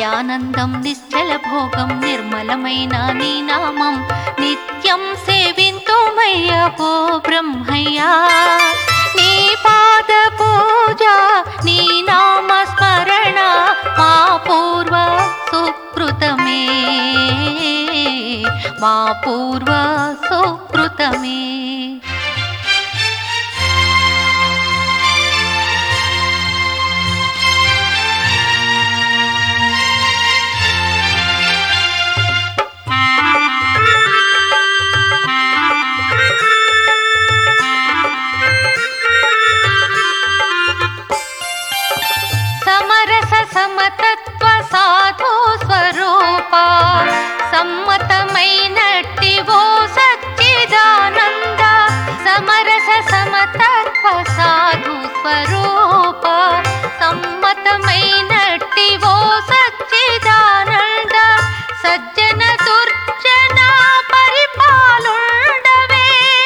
నిత్యానందం నిశ్చల భోగం నిర్మలమైన నీ నామం నిత్యం సేవింతుమయ్యా ఓ బ్రహ్మయ్యా నీ పాద పూజ నీ నామ స్మరణ మా పూర్వ సుకృతమే మా పూర్వ సుకృతమే సమరస సమతత్వ సాధు స్వరూప సమ్మతమైనట్టి ఓ సచ్చిదానంద సమరస సమతత్వ సాధు స్వరూప సమ్మతమైనట్టి ఓ సచ్చిదానంద సజ్జన దుర్జన పరిపాలుండవే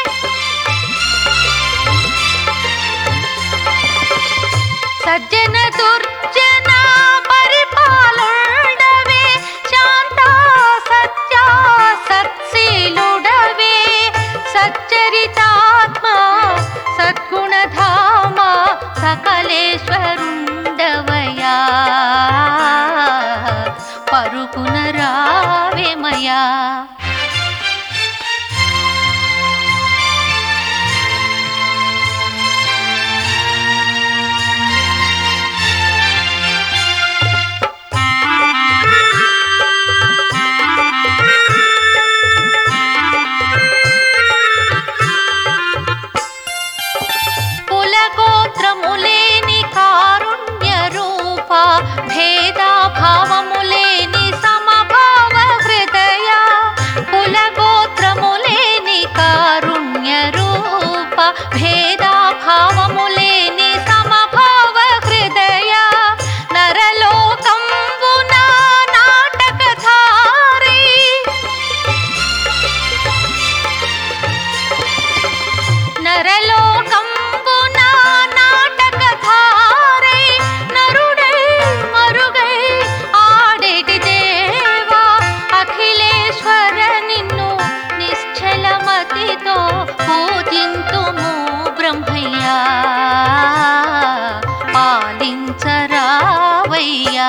సజ్జన దుర్జన పరిపాలుండవే శాంత సత్య సత్శీలుడవే సచ్చరితాత్మ సద్గుణధామ సకలేశ్వరుండవయా పరుగున రావేమయా కులగోత్రములేని కారుణ్య రూప భేదాభావములేని సమభావ హృదయ కులగోత్రములేని కారుణ్య రూప భేదాభావములేని సమభావ హృదయ నరలోకంబున నాటకధారి నరలోకంబున నాటకధారై నరుడై మరుగై ఆడేటి దేవా అఖిలేశ్వర నిన్ను నిశ్చలమతితో పూజింతుము బ్రహ్మయ్యా పాలించరావయ్యా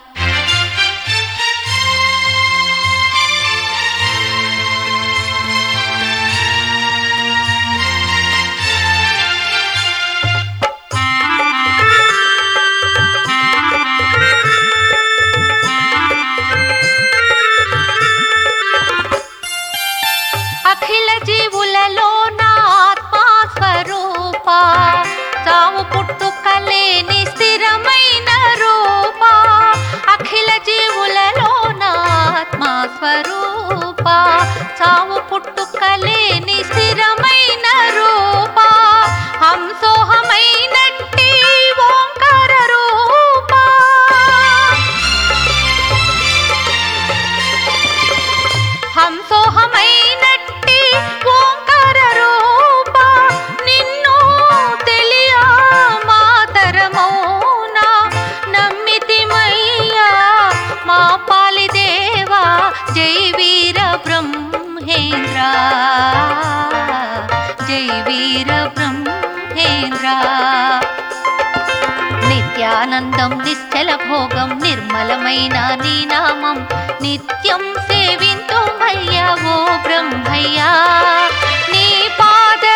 అఖిల జీవులలో నా ఆత్మా స్వరూప చావు పుట్టుకలేని స్థిరమైన రూప అఖిల జీవులలో నా ఆత్మా స్వరూప చావు పుట్టుకలేని స్థిరమైన రూప హంసోహమైనట్టి ఓంకార రూప హంసోహమైనట్టి ఓంకార రూప నిన్ను తెలియ మాతరమౌనా నమ్మితిమయ్యా మా పాలిదేవా జై వీర బ్రహ్మేంద్ర జై వీర బ్రహ్మేంద్ర నిత్యానందం నిశ్చల భోగం నిర్మలమైన నీ నామం నిత్యం సేవింతుమయ్యా ఓ బ్రహ్మయ్యా నీ పాద